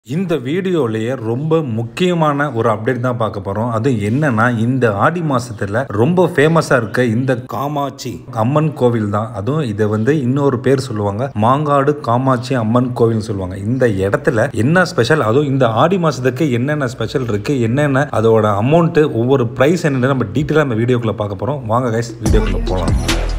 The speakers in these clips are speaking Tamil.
இந்த வீடியோலயே ரொம்ப முக்கியமான ஒரு அப்டேட் தான் பார்க்க போறோம் அது என்னன்னா இந்த ஆடி மாசத்துல ரொம்ப ஃபேமஸா இருக்க இந்த காமாட்சி அம்மன் கோவில் தான் அதுவும் இதை வந்து இன்னொரு பேர் சொல்லுவாங்க மாங்காடு காமாட்சி அம்மன் கோவில் சொல்லுவாங்க இந்த இடத்துல என்ன ஸ்பெஷல் அதுவும் இந்த ஆடி மாசத்துக்கு என்னென்ன ஸ்பெஷல் இருக்கு என்னென்ன அதோட அமௌண்ட் ஒவ்வொரு பிரைஸ் என்னன்னு நம்ம டீட்டெயிலாக நம்ம வீடியோக்குள்ள பார்க்க போறோம் வாங்க கைஸ் வீடியோக்குள்ள போகலாம்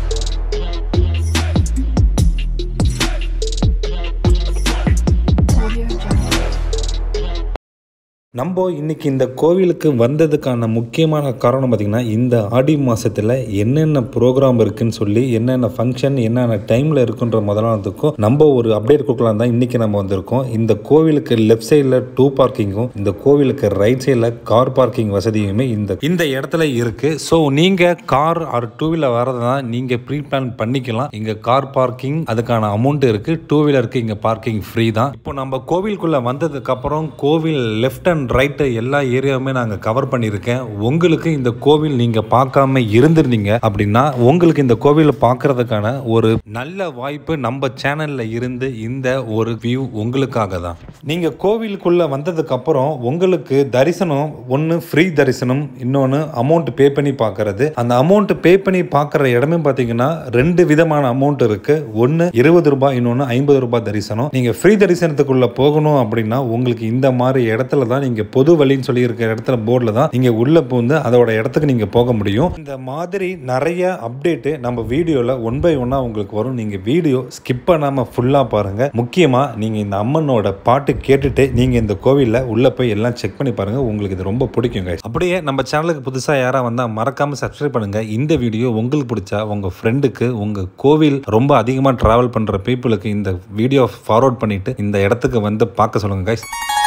நம்ம இன்னைக்கு இந்த கோவிலுக்கு வந்ததுக்கான முக்கியமான காரணம் பார்த்திங்கன்னா இந்த ஆடி மாதத்தில் என்னென்ன ப்ரோக்ராம் இருக்குன்னு சொல்லி என்னென்ன ஃபங்க்ஷன் என்னென்ன டைமில் இருக்குன்ற முதலானதுக்கும் நம்ம ஒரு அப்டேட் கொடுக்கலாம் தான் இன்றைக்கி நம்ம வந்திருக்கோம் இந்த கோவிலுக்கு லெஃப்ட் சைடில் டூ பார்க்கிங்கும் இந்த கோவிலுக்கு ரைட் சைடில் கார் பார்க்கிங் வசதியுமே இந்த இந்த இடத்துல இருக்குது ஸோ நீங்கள் கார் ஆர் டூ வீலர் வரதுனா நீங்கள் ப்ரீ பிளான் பண்ணிக்கலாம் இங்கே கார் பார்க்கிங் அதுக்கான அமௌண்ட் இருக்குது டூ வீலருக்கு இங்கே பார்க்கிங் ஃப்ரீ தான் இப்போ நம்ம கோவிலுக்குள்ளே வந்ததுக்கப்புறம் கோவில் லெஃப்ட் அண்ட் ரைட்டு எல்லா ஏரியாவுமே நாங்கள் கவர் பண்ணியிருக்கேன் உங்களுக்கு இந்த கோவில் நீங்கள் பார்க்காம இருந்திருந்தீங்க அப்படின்னா உங்களுக்கு இந்த கோவிலை பார்க்கறதுக்கான ஒரு நல்ல வாய்ப்பு நம்ம சேனலில் இருந்து இந்த ஒரு வியூ உங்களுக்காக தான் நீங்கள் கோவிலுக்குள்ளே வந்ததுக்கப்புறம் உங்களுக்கு தரிசனம் ஒன்று ஃப்ரீ தரிசனம் இன்னொன்று அமௌண்ட் பே பண்ணி பார்க்கறது அந்த அமௌண்ட் பே பண்ணி பார்க்குற இடமே பார்த்தீங்கன்னா ரெண்டு விதமான அமௌண்ட் இருக்கு ஒன்று இருபது ரூபாய் இன்னொன்று ஐம்பது ரூபாய் தரிசனம் நீங்கள் ஃப்ரீ தரிசனத்துக்குள்ளே போகணும் அப்படின்னா உங்களுக்கு இந்த மாதிரி இடத்துல தான் நீங்கள் பொது வழின்னு சொல்லி இருக்கிற இடத்துல போர்டில் தான் நீங்கள் உள்ளே பூந்து அதோட இடத்துக்கு நீங்கள் போக முடியும் இந்த மாதிரி நிறைய அப்டேட்டு நம்ம வீடியோவில் ஒன் பை ஒன்னாக உங்களுக்கு வரும் நீங்கள் வீடியோ ஸ்கிப் பண்ணாமல் ஃபுல்லாக பாருங்கள் முக்கியமாக நீங்கள் இந்த அம்மனோட பாட்டு கேட்டுட்டு நீங்கள் இந்த கோவிலில் உள்ளே போய் எல்லாம் செக் பண்ணி பாருங்கள் உங்களுக்கு இது ரொம்ப பிடிக்குங்க அப்படியே நம்ம சேனலுக்கு புதுசாக யாராக வந்தால் மறக்காமல் சப்ஸ்கிரைப் பண்ணுங்கள் இந்த வீடியோ உங்களுக்கு பிடிச்சா உங்கள் ஃப்ரெண்டுக்கு உங்கள் கோவில் ரொம்ப அதிகமாக ட்ராவல் பண்ணுற பீப்புளுக்கு இந்த வீடியோ ஃபார்வர்ட் பண்ணிவிட்டு இந்த இடத்துக்கு வந்து பார்க்க சொல்லுங்கள் guys